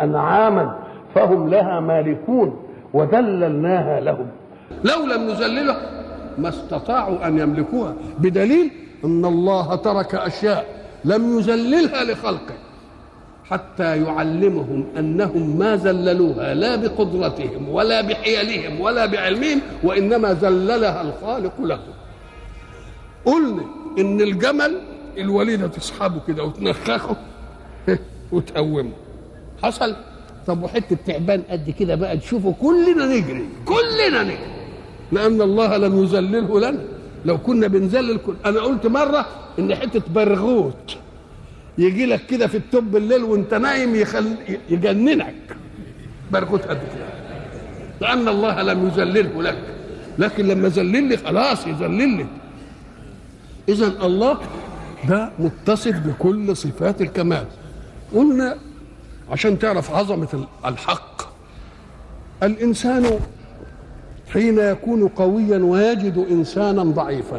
أنعاما فهم لها مالكون وذللناها لهم لو لم نذللها ما استطاعوا أن يملكوها بدليل أن الله ترك أشياء لم يذللها لخلقه حتى يعلمهم انهم ما ذللوها لا بقدرتهم ولا بحيلهم ولا بعلمهم وانما ذللها الخالق لهم قلنا ان الجمل الوليده تسحبه كده وتنخخه وتقومه حصل طب وحته تعبان قد كده بقى تشوفه كلنا نجري كلنا نجري لان الله لم يذلله لنا لو كنا بنذلل كل انا قلت مره ان حته برغوت يجي لك كده في التوب بالليل وانت نايم يخل... يجننك برغوت قد كده لان الله لم يذلله لك لكن لما ذلل لي خلاص يذلل لي اذا الله ده متصف بكل صفات الكمال قلنا عشان تعرف عظمه الحق الانسان حين يكون قويا ويجد انسانا ضعيفا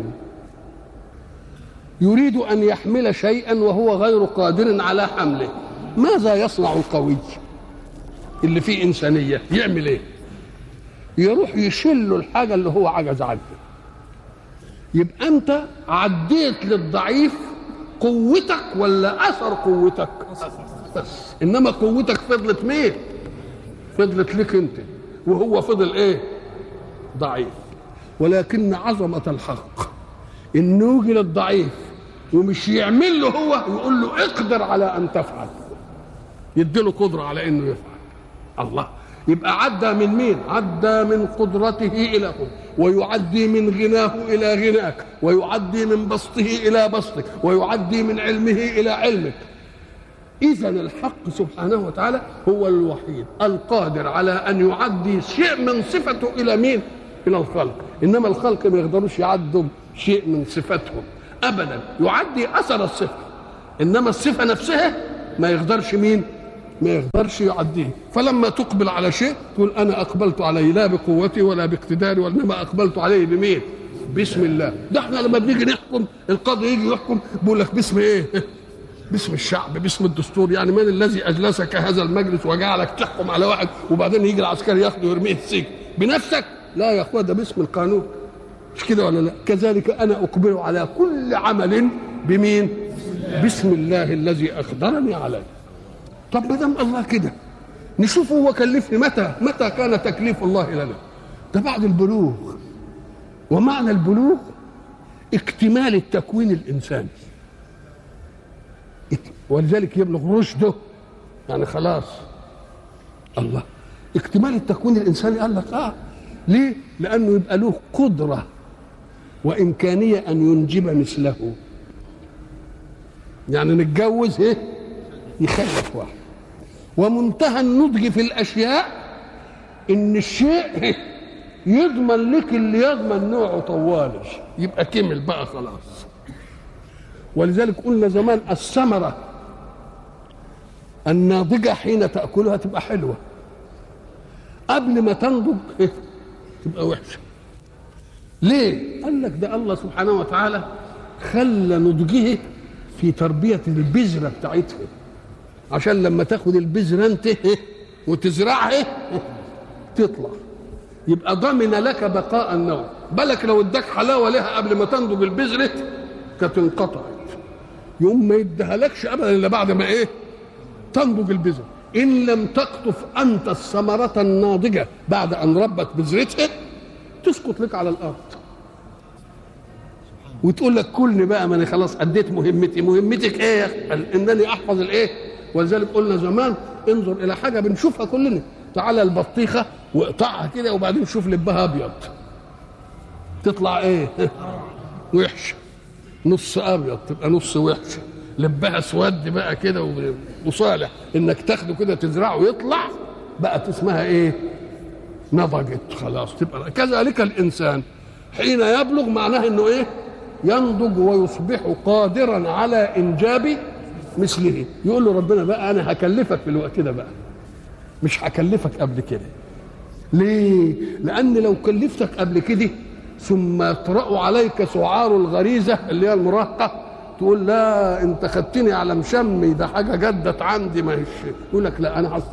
يريد ان يحمل شيئا وهو غير قادر على حمله ماذا يصنع القوي اللي فيه انسانيه يعمل ايه يروح يشل الحاجه اللي هو عجز عنها يبقى انت عديت للضعيف قوتك ولا اثر قوتك بس انما قوتك فضلت مين فضلت لك انت وهو فضل ايه ضعيف ولكن عظمه الحق انه يجي للضعيف ومش يعمل له هو يقول له اقدر على ان تفعل يديله قدره على انه يفعل الله يبقى عدى من مين عدى من قدرته الى قدرة ويعدي من غناه الى غناك ويعدي من بسطه الى بسطك ويعدي من علمه الى علمك اذا الحق سبحانه وتعالى هو الوحيد القادر على ان يعدي شيء من صفته الى مين الى الخلق انما الخلق ما يقدروش يعدوا شيء من صفاتهم ابدا يعدي اثر الصفه انما الصفه نفسها ما يقدرش مين ما يقدرش يعديه فلما تقبل على شيء تقول انا اقبلت عليه لا بقوتي ولا باقتداري وانما اقبلت عليه بمين بسم الله ده احنا لما بنيجي نحكم القاضي يجي يحكم بيقول لك باسم ايه باسم الشعب باسم الدستور يعني من الذي اجلسك هذا المجلس وجعلك تحكم على واحد وبعدين يجي العسكري ياخده ويرميه في السجن بنفسك لا يا اخويا ده باسم القانون مش كده ولا لا كذلك انا اقبل على كل عمل بمين بسم الله الذي اقدرني عليه طب ما دام الله كده نشوف هو كلفني متى متى كان تكليف الله لنا ده بعد البلوغ ومعنى البلوغ اكتمال التكوين الانساني ولذلك يبلغ رشده يعني خلاص الله اكتمال التكوين الانساني قال لك اه ليه لانه يبقى له قدره وامكانيه ان ينجب مثله يعني نتجوز ايه يخلف واحد ومنتهى النضج في الاشياء ان الشيء يضمن لك اللي يضمن نوعه طوالي يبقى كمل بقى خلاص ولذلك قلنا زمان الثمره الناضجه حين تاكلها تبقى حلوه قبل ما تنضج تبقى وحشه ليه قال لك ده الله سبحانه وتعالى خلى نضجه في تربيه البذره بتاعتها عشان لما تاخد البذره انت وتزرعها تطلع يبقى ضمن لك بقاء النوع بالك لو اداك حلاوه لها قبل ما تنضج البذره كانت انقطعت يوم ما يديهالكش ابدا الا بعد ما ايه تنضج البذره ان لم تقطف انت الثمره الناضجه بعد ان ربت بذرتها تسقط لك على الارض وتقول لك كلني بقى ما انا خلاص اديت مهمتي مهمتك ايه يا اخي انني احفظ الايه ولذلك قلنا زمان انظر الى حاجه بنشوفها كلنا تعالى البطيخه واقطعها كده وبعدين شوف لبها ابيض تطلع ايه وحشه نص ابيض تبقى نص وحشه لبها اسود بقى كده وصالح انك تاخده كده تزرعه ويطلع بقت اسمها ايه نضجت خلاص تبقى كذلك الانسان حين يبلغ معناه انه ايه ينضج ويصبح قادرا على انجاب مثله يقول له ربنا بقى انا هكلفك في الوقت ده بقى مش هكلفك قبل كده ليه لان لو كلفتك قبل كده ثم يطرأ عليك سعار الغريزه اللي هي المراهقه تقول لا انت خدتني على مشمي ده حاجه جدت عندي ما هيش يقول لك لا انا